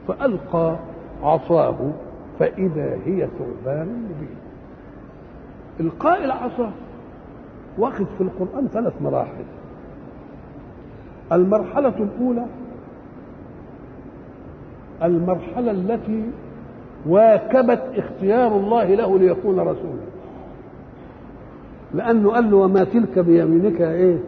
فألقى عصاه فإذا هي ثعبان مبين إلقاء العصا واخد في القرآن ثلاث مراحل المرحلة الأولى المرحلة التي واكبت اختيار الله له ليكون رسولا لأنه قال له وما تلك بيمينك إيه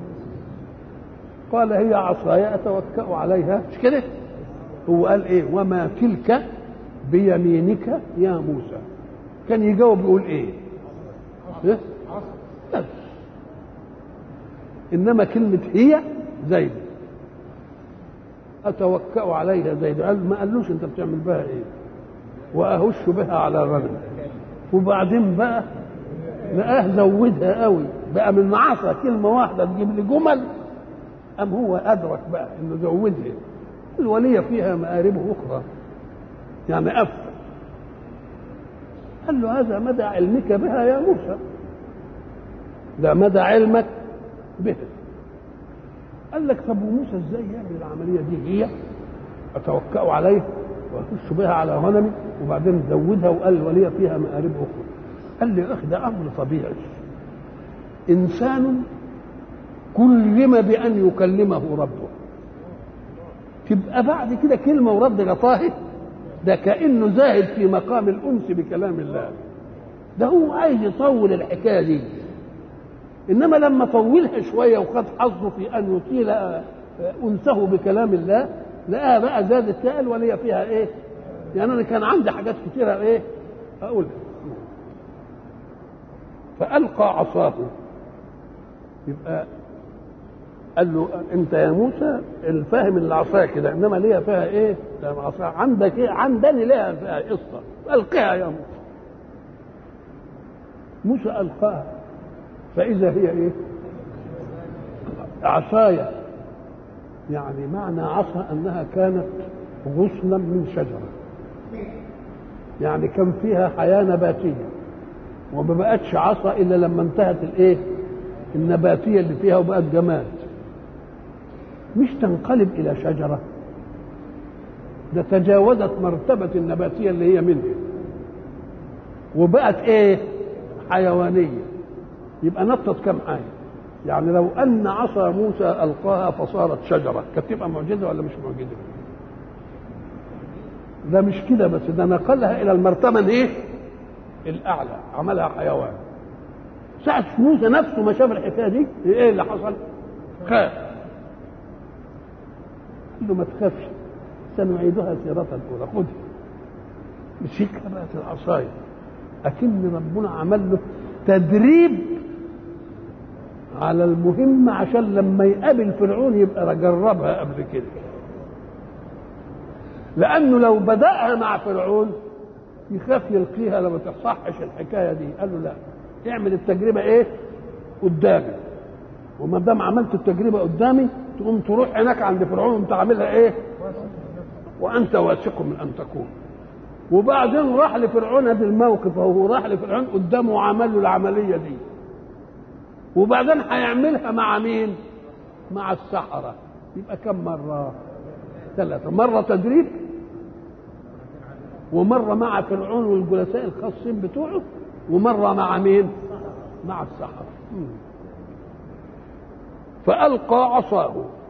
قال هي عصاي أتوكأ عليها مش كده هو قال إيه وما تلك بيمينك يا موسى كان يجاوب يقول إيه إيه؟ بس إنما كلمة هي زيد أتوكأ عليها زيد قال ما قالوش أنت بتعمل بها إيه وأهش بها على غنم وبعدين بقى لقاه زودها قوي بقى من عصا كلمة واحدة تجيب لي جمل أم هو أدرك بقى إنه زودها الولية فيها مآربه أخرى يعني أفضل قال له هذا مدى علمك بها يا موسى ده مدى علمك بها قال لك طب وموسى ازاي يعمل العمليه دي هي اتوكأ عليه واخش بها على غنمي وبعدين زودها وقال ولي فيها مآرب اخرى قال لي يا اخي ده امر طبيعي انسان كلم بان يكلمه ربه تبقى بعد كده كلمه ورد غطاه ده كانه زاهد في مقام الانس بكلام الله ده هو عايز يطول الحكايه دي انما لما طولها شويه وخد حظه في ان يطيل انسه بكلام الله لقاها بقى زادت تقل ولي فيها ايه؟ يعني انا كان عندي حاجات كتيره ايه؟ اقولها فالقى عصاه يبقى قال له انت يا موسى الفاهم اللي عصاك كده انما ليها فيها ايه؟ عصا عندك ايه؟ عندني ليها فيها قصه القها يا موسى موسى القاها فإذا هي إيه؟ عصاية يعني معنى عصا أنها كانت غصنا من شجرة يعني كان فيها حياة نباتية وما بقتش عصا إلا لما انتهت الإيه؟ النباتية اللي فيها وبقت جماد مش تنقلب إلى شجرة ده تجاوزت مرتبة النباتية اللي هي منها وبقت إيه؟ حيوانية يبقى نطت كم حاجه يعني لو ان عصا موسى القاها فصارت شجره كانت تبقى معجزه ولا مش معجزه ده مش كده بس ده نقلها الى المرتبه ايه الاعلى عملها حيوان ساعة موسى نفسه ما شاف الحكايه دي ايه اللي حصل خاف قال له ما تخافش سنعيدها سيرتها الاولى خدها مسكها بقت العصايه اكن ربنا عمل له تدريب على المهمة عشان لما يقابل فرعون يبقى جربها قبل كده لأنه لو بدأها مع فرعون يخاف يلقيها لما تصحش الحكاية دي قال له لا اعمل التجربة ايه قدامي وما دام عملت التجربة قدامي تقوم تروح هناك عند فرعون وانت عاملها ايه وانت واثق من ان تكون وبعدين راح لفرعون هذا الموقف وهو راح لفرعون قدامه وعمل له العمليه دي وبعدين هيعملها مع مين؟ مع السحره يبقى كم مره؟ ثلاثه مره تدريب ومره مع فرعون والجلساء الخاصين بتوعه ومره مع مين؟ مع السحره فالقى عصاه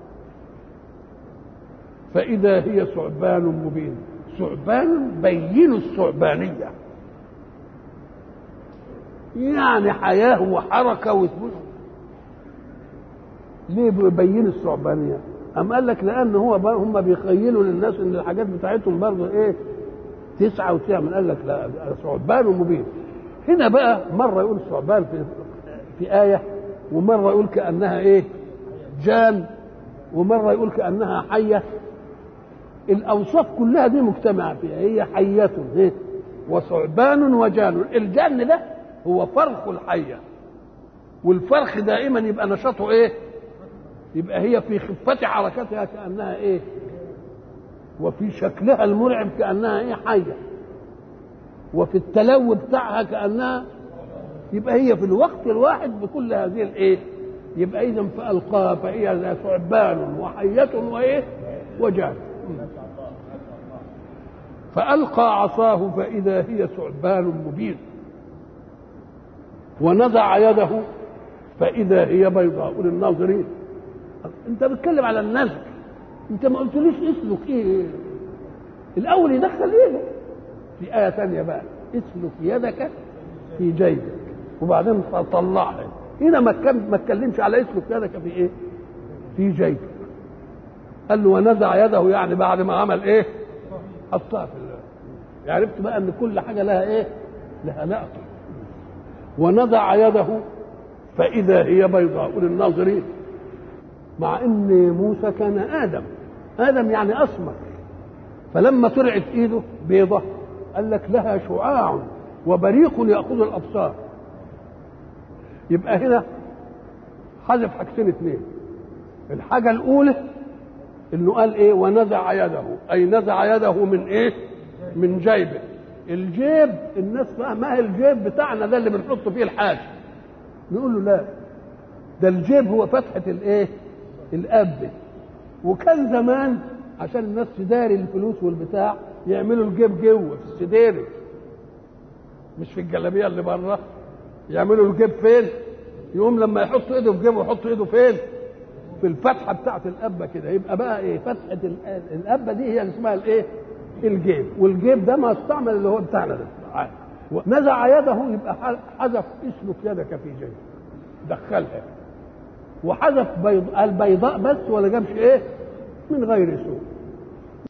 فاذا هي ثعبان مبين ثعبان بين الثعبانية يعني حياة وحركة وثبوت ليه بيبين الثعبانية أم قال لك لأن هو هم بيخيلوا للناس إن الحاجات بتاعتهم برضه إيه تسعة وتسعة قال لك لا ثعبان مبين هنا بقى مرة يقول ثعبان في في آية ومرة يقول كأنها إيه جان ومرة يقول كأنها حية الاوصاف كلها دي مجتمعه فيها هي حيه إيه؟ وثعبان وجان الجان ده هو فرخ الحيه والفرخ دائما يبقى نشاطه ايه يبقى هي في خفه حركتها كانها ايه وفي شكلها المرعب كانها ايه حيه وفي التلو بتاعها كانها يبقى هي في الوقت الواحد بكل هذه الايه يبقى اذا فالقاها فهي ثعبان وحيه وايه وجان فألقى عصاه فإذا هي ثعبان مبين ونزع يده فإذا هي بيضاء للناظرين أنت بتتكلم على النزع أنت ما قلتليش اسلك إيه الأول يدخل إيده في آية ثانية بقى اسلك يدك في جيبك وبعدين طلعها هنا ما ما اتكلمش على اسلك يدك في ايه؟ في جيبك قال له ونزع يده يعني بعد ما عمل ايه؟ حطها في الله عرفت بقى ان كل حاجه لها ايه؟ لها لقطه ونزع يده فاذا هي بيضاء للناظرين مع ان موسى كان ادم ادم يعني اسمر فلما طلعت ايده بيضه قال لك لها شعاع وبريق ياخذ الابصار يبقى هنا حذف حاجتين اثنين الحاجه الاولى انه قال ايه ونزع يده اي نزع يده من ايه من جيبه الجيب الناس ما هي الجيب بتاعنا ده اللي بنحط فيه الحاجه نقول له لا ده الجيب هو فتحه الايه الاب وكان زمان عشان الناس تداري الفلوس والبتاع يعملوا الجيب جوه في السديري مش في الجلابيه اللي بره يعملوا الجيب فين يقوم لما يحط ايده في جيبه يحط ايده فين في الفتحه بتاعت القبه كده يبقى بقى ايه فتحه القبه دي هي اللي اسمها الايه الجيب والجيب ده ما استعمل اللي هو بتاعنا ده نزع يده يبقى حذف اسلك يدك في جيبك دخلها وحذف بيض البيضاء بس ولا جابش ايه من غير سوء